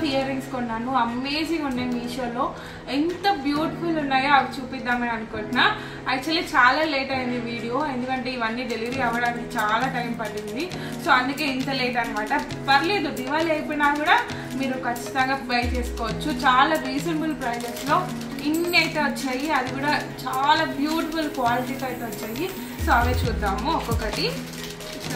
Of ear rings కొన్నాను amazing ఉన్నాయి మీషోలో ఎంత బ్యూటిఫుల్ ఉన్నాయో అవి చూపిద్దామని అనుకుంటున్నా యాక్చువల్లీ చాలా లేట్ అయింది వీడియో ఎందుకంటే ఇవన్నీ డెలివరీ అవ్వడానికి చాలా టైం పట్టింది సో అందుకే ఇంత లేట్ అనమాట పర్లేదు దివాళీ అయిపోయినా కూడా మీరు ఖచ్చితంగా బై చేసుకోవచ్చు చాలా రీజనబుల్ ప్రైజెస్లో ఇన్ని అయితే వచ్చాయి అది కూడా చాలా బ్యూటిఫుల్ క్వాలిటీతో అయితే వచ్చాయి సో అవే చూద్దాము ఒక్కొక్కటి సో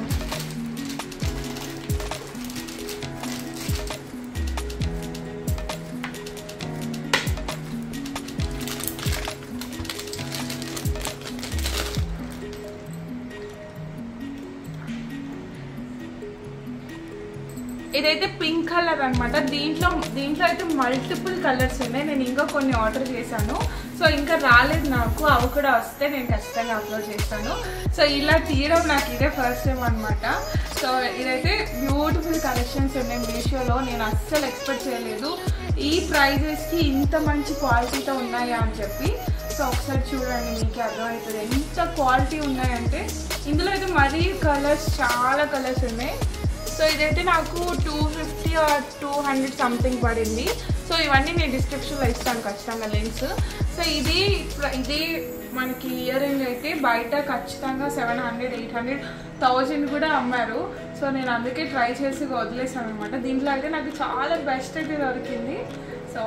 ఇదైతే పింక్ కలర్ అన్నమాట దీంట్లో దీంట్లో అయితే మల్టిపుల్ కలర్స్ ఉన్నాయి నేను ఇంకా కొన్ని ఆర్డర్ చేశాను సో ఇంకా రాలేదు నాకు అవి కూడా వస్తే నేను ఖచ్చితంగా అప్లోడ్ చేస్తాను సో ఇలా తీయడం నాకు ఇదే ఫస్ట్ టైం అనమాట సో ఇదైతే బ్యూటిఫుల్ కలెక్షన్స్ ఉన్నాయి మీషోలో నేను అస్సలు ఎక్స్పెక్ట్ చేయలేదు ఈ ప్రైజెస్కి ఇంత మంచి క్వాలిటీతో ఉన్నాయా అని చెప్పి సో ఒకసారి చూడండి మీకు అర్థమవుతుంది ఎంత క్వాలిటీ ఉన్నాయంటే ఇందులో అయితే మరీ కలర్స్ చాలా కలర్స్ ఉన్నాయి సో ఇదైతే నాకు two fifty or two hundred something పడింది సో ఇవన్నీ నేను డిస్క్రిప్షన్లో ఇస్తాను ఖచ్చితంగా లింక్స్ సో ఇది ఇది మనకి ఇయర్ రింగ్ అయితే బయట ఖచ్చితంగా seven hundred eight hundred thousand కూడా అమ్మారు సో నేను అందుకే ట్రై చేసి వదిలేసాను అనమాట దీంట్లో అయితే నాకు చాలా బెస్ట్ అయితే దొరికింది సో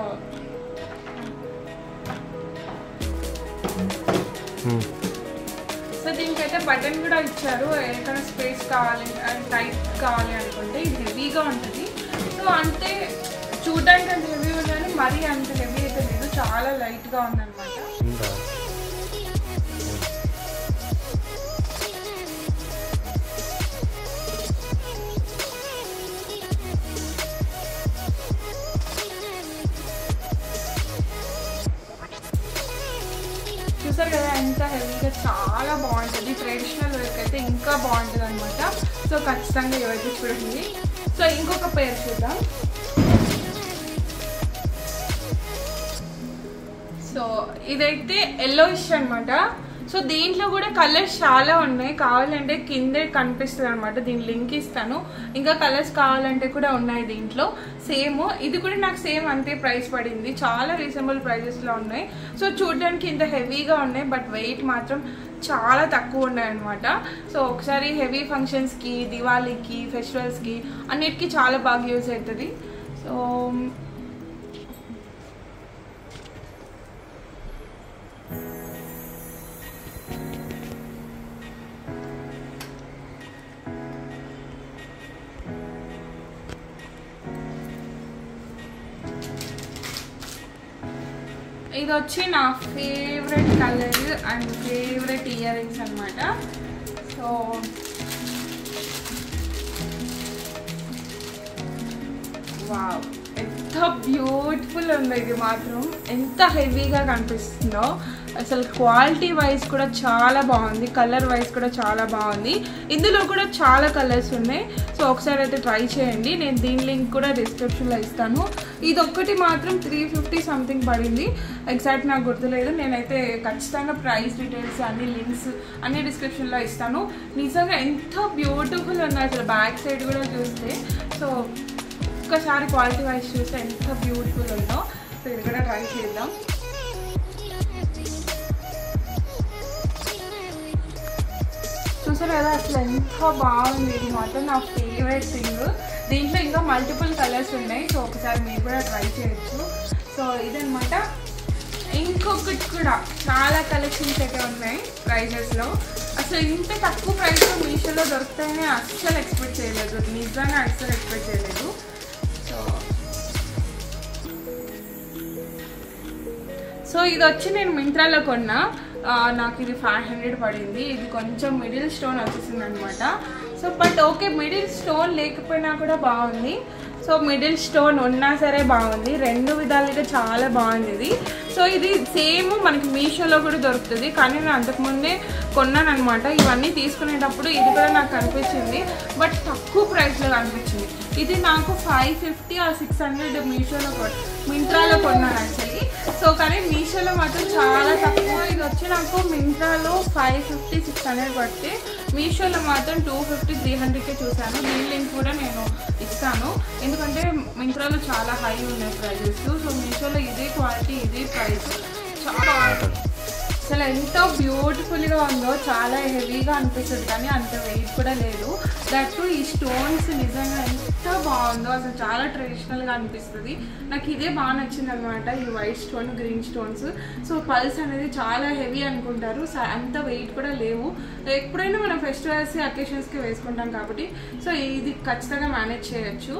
సో దీనికైతే బటన్ కూడా ఇచ్చారు ఎక్కడ స్పేస్ కావాలి టైట్ కావాలి అనుకుంటే ఇది హెవీగా ఉంటుంది సో అంటే చూడడానికి అంత హెవీ ఉందని మరీ అంత హెవీ అయితే లేదు చాలా లైట్గా ఉందన్నమాట ఉందా చూసారు కదా ఎంత హెవీగా చాలా బాగుంటుంది ట్రెడిషనల్ వర్క్ అయితే ఇంకా బాగుంటుంది అనమాట సో ఖచ్చితంగా ఇవైతే చూడండి సో ఇంకొక పేరు చూద్దాం సో ఇదైతే ఎల్లోయిష్ అన్నమాట సో దీంట్లో కూడా కలర్స్ చాలా ఉన్నాయి కావాలంటే కిందే కనిపిస్తుంది అనమాట దీని లింక్ ఇస్తాను ఇంకా కలర్స్ కావాలంటే కూడా ఉన్నాయి దీంట్లో సేమ్ ఇది కూడా నాకు సేమ్ అంతే ప్రైస్ పడింది చాలా రీజనబుల్ ప్రైజెస్లో ఉన్నాయి సో చూడడానికి ఇంత హెవీగా ఉన్నాయి బట్ వెయిట్ మాత్రం చాలా తక్కువ ఉన్నాయి అనమాట సో ఒకసారి హెవీ ఫంక్షన్స్కి దివాళీకి ఫెస్టివల్స్కి అన్నిటికీ చాలా బాగా యూజ్ అవుతుంది సో ఇది వచ్చి నా favourite colour and favourite ear rings అనమాట సో వావ్ ఎంత బ్యూటిఫుల్ ఉంది ఇది మాత్రం ఎంత హెవీగా కనిపిస్తుందో అసలు క్వాలిటీ వైజ్ కూడా చాలా బాగుంది కలర్ వైజ్ కూడా చాలా బాగుంది ఇందులో కూడా చాలా కలర్స్ ఉన్నాయి సో ఒకసారి అయితే ట్రై చేయండి నేను దీని లింక్ కూడా డిస్క్రిప్షన్లో ఇస్తాను ఇది ఒక్కటి మాత్రం త్రీ ఫిఫ్టీ సంథింగ్ పడింది ఎగ్జాక్ట్ నాకు గుర్తులేదు నేనైతే ఖచ్చితంగా ప్రైస్ డీటెయిల్స్ అన్ని లింక్స్ అన్ని డిస్క్రిప్షన్లో ఇస్తాను నిజంగా ఎంత బ్యూటిఫుల్ ఉన్నాయి అసలు బ్యాక్ సైడ్ కూడా చూస్తే సో ఒక్కసారి క్వాలిటీ వైజ్ చూస్తే ఎంత బ్యూటిఫుల్ ఉందో సో ఇది కూడా ట్రై చేద్దాం చూసారు కదా అసలు ఎంత బాగుంది ఇది మాత్రం నా ఫేవరెట్ థింగ్ దీంట్లో ఇంకా మల్టిపుల్ కలర్స్ ఉన్నాయి సో ఒకసారి మీరు కూడా ట్రై చేయొచ్చు సో ఇదనమాట ఇంకొకటి కూడా చాలా కలెక్షన్స్ అయితే ఉన్నాయి ప్రైజెస్లో అసలు ఇంత తక్కువ ప్రైస్లో మీషోలో దొరుకుతాయని అస్సలు ఎక్స్పెక్ట్ చేయలేదు నిజంగా అస్సలు ఎక్స్పెక్ట్ చేయలేదు సో సో ఇది వచ్చి నేను మింత్రాలో కొన్నా ఆ, నాకు ఇది ఫైవ్ హండ్రెడ్ పడింది ఇది కొంచెం మిడిల్ స్టోన్ వచ్చేసింది అనమాట so but okay middle stone లేకపోయినా కూడా బాగుంది సో మిడిల్ స్టోన్ ఉన్నా సరే బాగుంది రెండు విధాలుగా చాలా బాగుంది ఇది సో ఇది సేమ్ మనకి మీషోలో కూడా దొరుకుతుంది కానీ నేను అంతకుముందే కొన్నాను అనమాట ఇవన్నీ తీసుకునేటప్పుడు ఇది కూడా నాకు కనిపించింది బట్ తక్కువ ప్రైస్లో కనిపించింది ఇది నాకు ఫైవ్ ఫిఫ్టీ ఆ సిక్స్ హండ్రెడ్ మీషోలో కొ- మింత్రాలో కొన్నాను యాక్చువల్లీ సో కానీ మీషోలో మాత్రం చాలా తక్కువ ఇది వచ్చి నాకు మింత్రాలో ఫైవ్ ఫిఫ్టీ సిక్స్ హండ్రెడ్ పడితే మీషోలో మాత్రం టూ ఫిఫ్టీ త్రీ హండ్రెడ్కే చూశాను దీని లింక్ కూడా నేను ఇస్తాను ఎందుకంటే మింత్రాలో చాలా హై ఉన్నాయి ప్రైజెస్ సో మీషోలో ఇదే క్వాలిటీ ఇదే ప్రైస్ చాలా అసలు ఎంత బ్యూటిఫుల్గా ఉందో చాలా హెవీగా అనిపిస్తుంది కానీ అంత వెయిట్ కూడా లేదు దట్టు ఈ స్టోన్స్ నిజంగా ఎంత బాగుందో అసలు చాలా ట్రెడిషనల్గా అనిపిస్తుంది నాకు ఇదే బాగా నచ్చింది అనమాట ఈ white stone green stones so pearls అనేది చాలా హెవీ అనుకుంటారు స- అంత వెయిట్ కూడా లేవు ఎప్పుడైనా మనం ఫెస్టివల్స్ అకేషన్స్కి వేసుకుంటాం కాబట్టి సో ఇది ఖచ్చితంగా మేనేజ్ చేయొచ్చు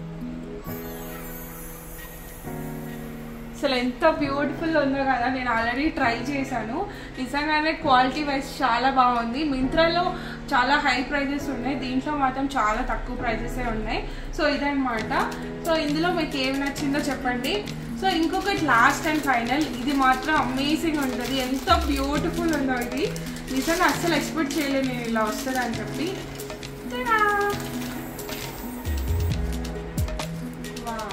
అసలు ఎంత బ్యూటిఫుల్ ఉందో కదా నేను ఆల్రెడీ ట్రై చేశాను నిజంగానే క్వాలిటీ వైజ్ చాలా బాగుంది మింత్రాలో చాలా హై ప్రైజెస్ ఉన్నాయి దీంట్లో మాత్రం చాలా తక్కువ ప్రైజెసే ఉన్నాయి సో ఇదన్నమాట సో ఇందులో మీకు ఏమి నచ్చిందో చెప్పండి సో ఇంకొకటి లాస్ట్ అండ్ ఫైనల్ ఇది మాత్రం అమేజింగ్ ఉంటుంది ఎంత బ్యూటిఫుల్ ఉందో ఇది నిజంగా అస్సలు ఎక్స్పెక్ట్ చేయలేదు నేను ఇలా వస్తుంది అని చెప్పి Ta-da! Wow.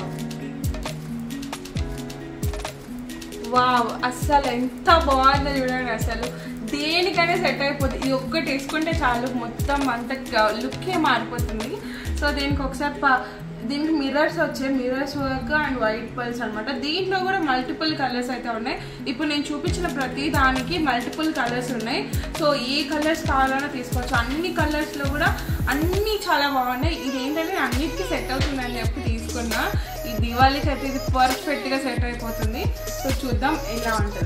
వావ్ అస్సలు ఎంత బాగుందో చూడండి అసలు దేనికైనా సెట్ అయిపోతుంది ఇది ఒక్కటి వేసుకుంటే చాలు మొత్తం అంత లుక్కే మారిపోతుంది సో దీనికి ఒకసారి ప దీనికి మిర్రర్స్ వచ్చాయి mirrors work and white pearls అనమాట దీంట్లో కూడా మల్టిపుల్ కలర్స్ అయితే ఉన్నాయి ఇప్పుడు నేను చూపించిన ప్రతి దానికి మల్టిపుల్ కలర్స్ ఉన్నాయి సో ఏ కలర్స్ కావాలన్నా తీసుకోవచ్చు అన్ని కలర్స్లో కూడా అన్నీ చాలా బాగున్నాయి ఇది ఏంటంటే అన్నిటికీ సెట్ అవుతుందని చెప్పి తీసుకున్నా ఈ దివాళీకి అయితే ఇది పర్ఫెక్ట్గా సెట్ అయిపోతుంది సో చూద్దాం ఎలా ఉంటుందో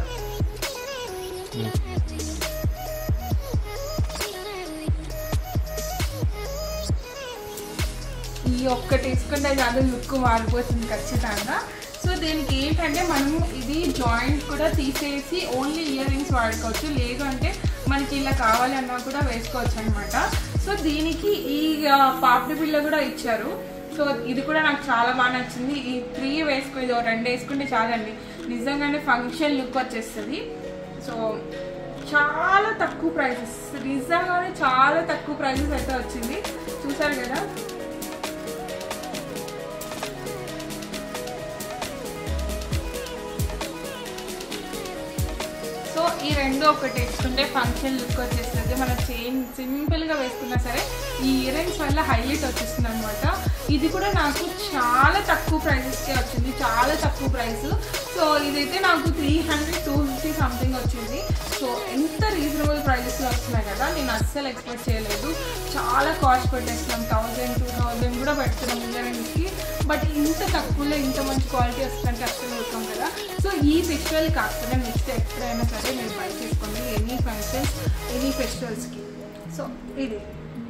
ఈ ఒక్కటి తీసుకుంటే చాలు లుక్ మారిపోతుంది ఖచ్చితంగా సో దీనికి ఏంటంటే మనము ఇది జాయింట్ కూడా తీసేసి ఓన్లీ ఇయర్ రింగ్స్ వాడుకోవచ్చు లేదు అంటే మనకి ఇలా కావాలన్నా కూడా వేసుకోవచ్చు అనమాట సో దీనికి ఈ ఆ, పాపిడి బిల్ల కూడా ఇచ్చారు సో ఇది కూడా నాకు చాలా బాగా నచ్చింది ఈ త్రీ వేసుకుని ఇది ఓ రెండు వేసుకుంటే చాలండి నిజంగానే ఫంక్షన్ లుక్ వచ్చేస్తుంది సో చాలా తక్కువ ప్రైసెస్ నిజంగానే చాలా తక్కువ ప్రైసెస్ అయితే వచ్చింది చూసారు కదా సో ఈ రెండు ఒకటి వేసుకుంటే ఫంక్షన్ లుక్ వచ్చేస్తుంది మన చైన్ సింపుల్గా వేసుకున్నా సరే ఈ ఇయర్ రింగ్స్ వల్ల హైలైట్ వచ్చేస్తుంది అనమాట ఇది కూడా నాకు చాలా తక్కువ ప్రైజెస్కే వచ్చింది చాలా తక్కువ ప్రైస్ సో ఇదైతే నాకు three hundred two fifty something వచ్చింది సో ఎంత రీజనబుల్ ప్రైజెస్లో వస్తున్నాయి కదా నేను అస్సలు ఎక్స్పెక్ట్ చేయలేదు చాలా కాస్ట్ పెట్టేస్తున్నాం థౌజండ్ టూ థౌజండ్ కూడా పెడుతున్నాం ఇయర్ రింగ్స్కి బట్ ఇంత తక్కువలో ఇంత మంచి క్వాలిటీ వస్తుందంటే అస్సలు అవుతాం కదా సో ఈ ఫెస్టివల్ కాకుండా నెక్స్ట్ ఎప్పుడైనా సరే మీరు బై చేసుకోండి ఎనీ ఫంక్షన్స్ ఎనీ ఫెస్టివల్స్కి సో ఇది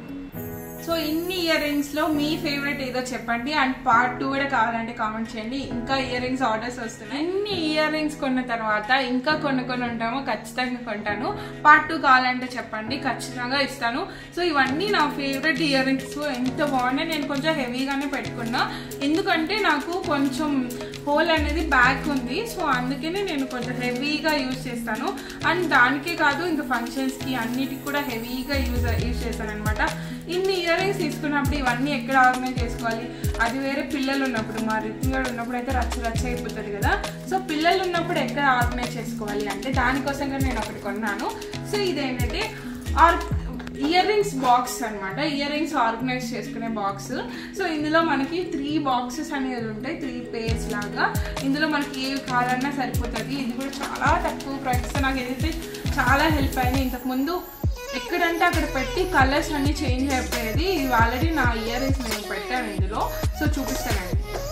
సో ఇన్ని ఇయర్ రింగ్స్లో మీ ఫేవరెట్ ఏదో చెప్పండి అండ్ పార్ట్ టూ కూడా కావాలంటే కామెంట్ చేయండి ఇంకా ఇయర్ రింగ్స్ ఆర్డర్స్ వస్తున్నాయి ఇన్ని ఇయర్ రింగ్స్ కొన్న తర్వాత ఇంకా కొన్ని కొన్ని ఉంటామో ఖచ్చితంగా కొంటాను పార్ట్ టూ కావాలంటే చెప్పండి ఖచ్చితంగా ఇస్తాను సో ఇవన్నీ నా ఫేవరెట్ ఇయర్ రింగ్స్ ఎంత బాగున్నాయి నేను కొంచెం హెవీగానే పెట్టుకున్నా ఎందుకంటే నాకు కొంచెం హోల్ అనేది బ్యాక్ ఉంది సో అందుకనే నేను కొంచెం హెవీగా యూజ్ చేస్తాను అండ్ దానికే కాదు ఇంకా ఫంక్షన్స్కి అన్నిటికి కూడా హెవీగా యూజ్ యూజ్ చేస్తాను అనమాట ఇన్ని ఇయర్ రింగ్స్ తీసుకున్నప్పుడు ఇవన్నీ ఎక్కడ ఆర్గనైజ్ చేసుకోవాలి అది వేరే పిల్లలు ఉన్నప్పుడు మా రితిగాడు ఉన్నప్పుడు అయితే రచ్చ రచ్చ అయిపోతుంది కదా సో పిల్లలు ఉన్నప్పుడు ఎక్కడ ఆర్గనైజ్ చేసుకోవాలి అంటే దానికోసంగా నేను ఒకటి కొన్నాను సో ఇదేంటంటే ఆర్ ఇయర్ రింగ్స్ బాక్స్ అనమాట ఇయర్ రింగ్స్ ఆర్గనైజ్ చేసుకునే బాక్స్ సో ఇందులో మనకి త్రీ బాక్సెస్ అనేది ఉంటాయి త్రీ పేర్స్ లాగా ఇందులో మనకి ఏవి కావాలన్నా సరిపోతుంది ఇది కూడా చాలా తక్కువ ప్రైస్ నాకు ఏదైతే చాలా హెల్ప్ అయింది ఇంతకుముందు ఎక్కడంటే అక్కడ పెట్టి కలర్స్ అన్ని చేంజ్ అయిపోయేది ఇది ఆల్రెడీ నా ఇయర్ రింగ్స్ నేను పెట్టాను ఇందులో సో చూపిస్తానండి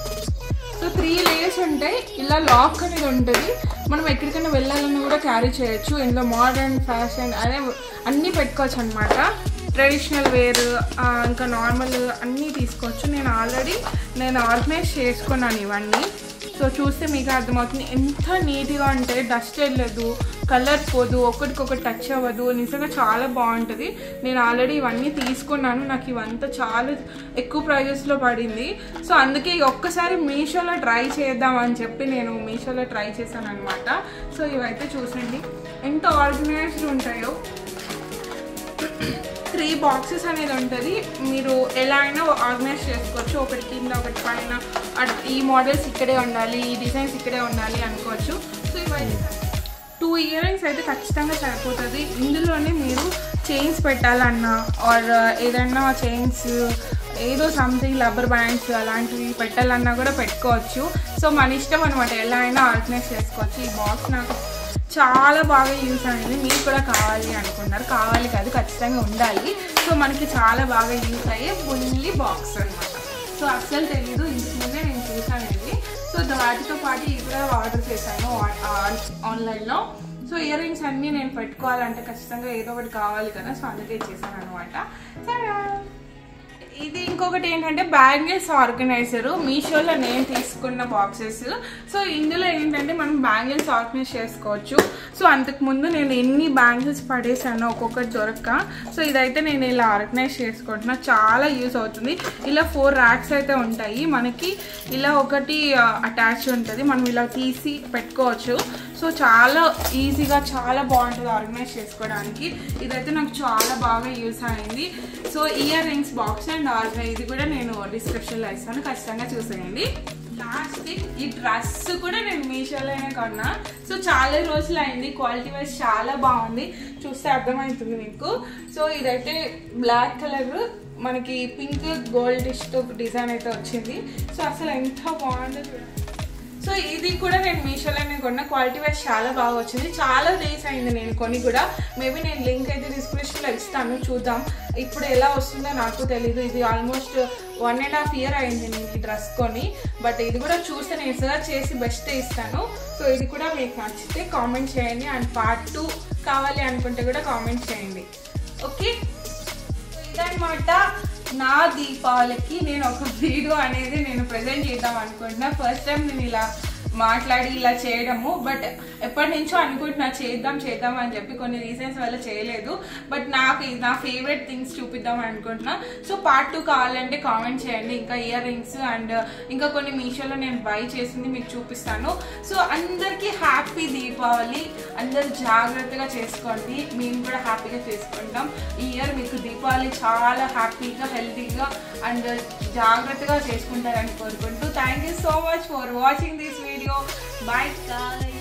సో త్రీ లేయర్స్ ఉంటాయి ఇలా లాక్ అనేది ఉంటుంది మనం ఎక్కడికైనా వెళ్ళాలన్నా కూడా క్యారీ చేయొచ్చు ఇందులో మోడర్న్ ఫ్యాషన్ అదే అన్నీ పెట్టుకోవచ్చు అనమాట ట్రెడిషనల్ వేర్ ఇంకా నార్మల్ అన్నీ తీసుకోవచ్చు నేను ఆల్రెడీ నేను ఆర్గనైజ్ చేసుకున్నాను ఇవన్నీ సో చూస్తే మీకు అర్థమవుతుంది ఎంత నీట్గా ఉంటే డస్ట్ వెళ్ళదు కలర్ పోదు ఒకటికొకటి టచ్ అవ్వదు నిజంగా చాలా బాగుంటుంది నేను ఆల్రెడీ ఇవన్నీ తీసుకున్నాను నాకు ఇవంతా చాలా ఎక్కువ ప్రైజెస్లో పడింది సో అందుకే ఒక్కసారి మీషోలో ట్రై చేద్దాం అని చెప్పి నేను మీషోలో ట్రై చేశాను అనమాట సో ఇవైతే చూసండి ఎంత ఆర్గనైజ్డ్ ఉంటాయో త్రీ బాక్సెస్ అనేది ఉంటుంది మీరు ఎలా అయినా ఆర్గనైజ్ చేసుకోవచ్చు ఒకటి కింద ఒకటి పైన అట్- ఈ మోడల్స్ ఇక్కడే ఉండాలి ఈ డిజైన్స్ ఇక్కడే ఉండాలి అనుకోవచ్చు సో ఇవైతే టూ ఇయర్ రింగ్స్ అయితే ఖచ్చితంగా సరిపోతుంది ఇందులోనే మీరు చైన్స్ పెట్టాలన్నా ఆర్ ఏదైనా చైన్స్ ఏదో సంథింగ్ రబ్బర్ బ్యాండ్స్ అలాంటివి పెట్టాలన్నా కూడా పెట్టుకోవచ్చు సో మన ఇష్టం అనమాట ఎలా అయినా ఆర్గనైజ్ చేసుకోవచ్చు ఈ బాక్స్ నాకు చాలా బాగా యూస్ అయింది మీకు కూడా కావాలి అనుకున్నారు కావాలి కాదు ఖచ్చితంగా ఉండాలి సో మనకి చాలా బాగా యూస్ అయ్యే ఫుల్లీ బాక్స్ అనమాట సో అస్సలు తెలీదు ఇంతకు ముందే నేను చూసాను ఇది సో వాటితో పాటు ఇవి కూడా ఆర్డర్ చేశాను ఆన్లైన్లో సో ఇయర్ రింగ్స్ అన్నీ నేను పెట్టుకోవాలంటే ఖచ్చితంగా ఏదో ఒకటి కావాలి కదా సో అందుకే చేశాను అనమాట సరే ఇది ఇంకొకటి ఏంటంటే బ్యాంగిల్స్ ఆర్గనైజర్ మీషోలో నేను తీసుకున్న బాక్సెస్ సో ఇందులో ఏంటంటే మనం బ్యాంగిల్స్ ఆర్గనైజ్ చేసుకోవచ్చు సో అంతకు ముందు నేను ఎన్ని బ్యాంగిల్స్ పడేసానో ఒక్కొక్కటి దొరక్క సో ఇదైతే నేను ఇలా ఆర్గనైజ్ చేసుకుంటున్నా చాలా యూస్ అవుతుంది ఇలా ఫోర్ ర్యాక్స్ అయితే ఉంటాయి మనకి ఇలా ఒకటి అటాచ్ ఉంటుంది మనం ఇలా తీసి పెట్టుకోవచ్చు సో చాలా ఈజీగా చాలా బాగుంటుంది ఆర్గనైజ్ చేసుకోవడానికి ఇదైతే నాకు చాలా బాగా యూస్ అయింది so ear rings box and organise ఇది కూడా నేను డిస్క్రిప్షన్లో ఇస్తాను ఖచ్చితంగా చూసేయండి ప్లాస్టిక్ ఈ డ్రెస్ కూడా నేను మీషోలోనే కొన్నా సో చాలా రోజులు అయింది క్వాలిటీ వైజ్ చాలా బాగుంది చూస్తే అర్థమవుతుంది మీకు సో ఇదైతే బ్లాక్ కలర్ మనకి పింక్ గోల్డ్ డిజైన్ అయితే వచ్చింది సో అసలు ఎంత బాగుందో చూడండి సో ఇది కూడా నేను మీషోలోనే కొన్న క్వాలిటీ వైజ్ చాలా బాగా వచ్చింది చాలా డేస్ అయింది నేను కొని కూడా మేబీ నేను లింక్ అయితే డిస్క్రిప్షన్లో ఇస్తాను చూద్దాం ఇప్పుడు ఎలా వస్తుందో నాకు తెలీదు ఇది almost one and half year అయింది నేను ఈ డ్రెస్ కొని బట్ ఇది కూడా చూస్తే నేను సర్చ్ చేసి బెస్ట్ ఇస్తాను సో ఇది కూడా మీకు నచ్చితే కామెంట్ చేయండి అండ్ పార్ట్ టూ కావాలి అనుకుంటే కూడా కామెంట్ చేయండి ఓకే ఇదనమాట నా దీపావళికి నేను ఒక వీడియో అనేది నేను ప్రజెంట్ చేద్దాం అనుకుంటున్నా ఫస్ట్ టైం నేను ఇలా మాట్లాడి ఇలా చేయడము బట్ ఎప్పటి నుంచో అనుకుంటున్నా చేద్దాం చేద్దాం అని చెప్పి కొన్ని రీజన్స్ వల్ల చేయలేదు బట్ నాకు ఇది నా ఫేవరెట్ థింగ్స్ చూపిద్దాం అనుకుంటున్నా సో పార్ట్ టూ కావాలంటే కామెంట్ చేయండి ఇంకా ఇయర్ రింగ్స్ అండ్ ఇంకా కొన్ని మీషోలో నేను బై చేసింది మీకు చూపిస్తాను సో అందరికీ హ్యాపీ దీపావళి అందరు జాగ్రత్తగా చేసుకోండి మేము కూడా హ్యాపీగా చేసుకుంటాం ఈ ఇయర్ మీకు దీపావళి చాలా హ్యాపీగా హెల్తీగా అండ్ జాగ్రత్తగా చేసుకుంటారని కోరుకుంటూ thank you so much for watching this video bye